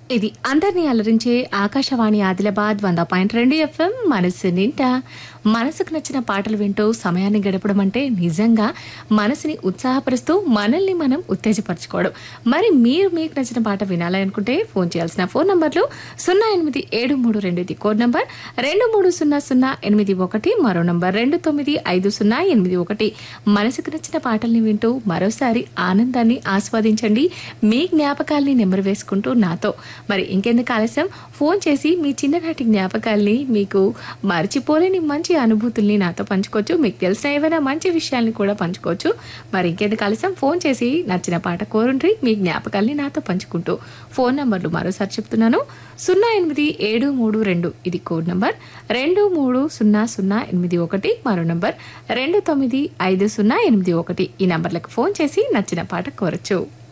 ఇది అందరినీ అలరించే ఆకాశవాణి ఆదిలాబాద్ వంద పాయింట్ రెండు ఎఫ్ఎం మనసు నింటా మనసుకు నచ్చిన పాటలు వింటూ సమయాన్ని గడపడం అంటే నిజంగా మనసుని ఉత్సాహపరుస్తూ మనల్ని మనం ఉత్తేజపరచుకోవడం మరి మీరు మీకు నచ్చిన పాట వినాలి అనుకుంటే ఫోన్ చేయాల్సిన ఫోన్ నంబర్లు సున్నా ఎనిమిది ఏడు మూడు రెండు ఇది కోడ్ నంబర్ రెండు మూడు సున్నా సున్నా ఎనిమిది ఒకటి మరో నంబర్ రెండు తొమ్మిది ఐదు సున్నా ఎనిమిది ఒకటి మనసుకు నచ్చిన పాటల్ని వింటూ మరోసారి ఆనందాన్ని ఆస్వాదించండి మీ జ్ఞాపకాల్ని నెంబర్ వేసుకుంటూ నాతో మరి ఇంకెందుకు ఆలస్యం ఫోన్ చేసి మీ చిన్ననాటి జ్ఞాపకాల్ని మీకు మర్చిపోలేని మంచి అనుభూతుల్ని నాతో పంచుకోవచ్చు మీకు తెలిసిన ఏవైనా మంచి విషయాల్ని కూడా పంచుకోవచ్చు మరి ఇంకెందుకు ఆలస్యం ఫోన్ చేసి నచ్చిన పాట కోరుండ్రి మీ జ్ఞాపకాల్ని నాతో పంచుకుంటూ ఫోన్ నంబర్లు మరోసారి చెప్తున్నాను సున్నా ఎనిమిది ఏడు మూడు రెండు ఇది కోడ్ నంబర్ రెండు మూడు సున్నా సున్నా ఎనిమిది ఒకటి మరో నంబర్ రెండు తొమ్మిది ఐదు సున్నా ఎనిమిది ఒకటి ఈ నంబర్లకు ఫోన్ చేసి నచ్చిన పాట కోరచ్చు